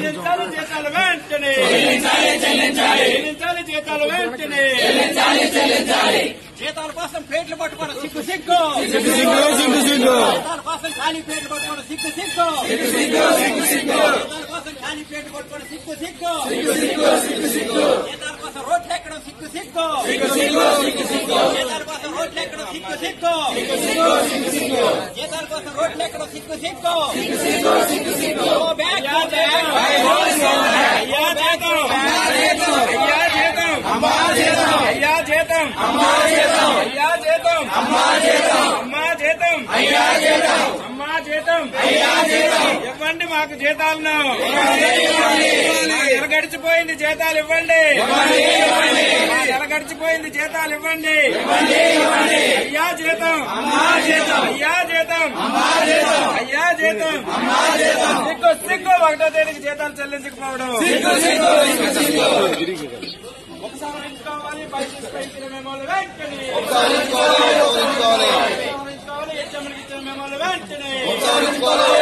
చెల్లించాలి జీతాలు వెంటనే చెల్లించాలి జీతాలు వెంటనే జీతాల కోసం ప్లేట్లు పట్టుకోవడం సిగ్గు సిగ్గు జీతాల కోసం ఖాళీ ప్లేట్లు పట్టుకోవడం సిగ్గు సిగ్గు జీతాల కోసం ఖాళీ ప్లేట్లు పట్టుకోవడం సిగ్గు సిగ్గు జీతాల కోసం రోడ్లు ఎక్కడం సిగ్గు సిగ్గు జీతాల కోసం రోడ్లు ఎక్కడం సిగ్గు సిగ్గు జీతాల కోసం రోడ్లు ఎక్కడం సిగ్గు సిగ్గు Go back, go back. అయ్యా జీతం అయ్యా జీతం అయ్యా జీతం అమ్మా జీతం అయ్యా జీతం అమ్మా జీతం అయ్యా జీతం అమ్మా జీతం అమ్మా జీతం అయ్యా జీతం అమ్మా జీతం అయ్యా జీతం ఇవ్వండి మాకు జీతాలను నెల గడిచిపోయింది జీతాలు ఇవ్వండి నెల గడిచిపోయింది జీతాలు ఇవ్వండి అయ్యా జీతం అమ్మా జీతం అయ్యా జీతం అమ్మా జీతం అయ్యా జీతం అమ్మా జీతం సిగ్గు సిగ్గు ఒకటో తేదీకి జీతాలు చెల్లించకపోవడం ఒకసారి ఎంచుకోవాలి బయట తీసుకెళ్లిన మెమోలు వెంటనే ఒకసారి ఎంచుకోవాలి హెచ్ఎంలకు ఇచ్చిన మెమోలు వెంటనే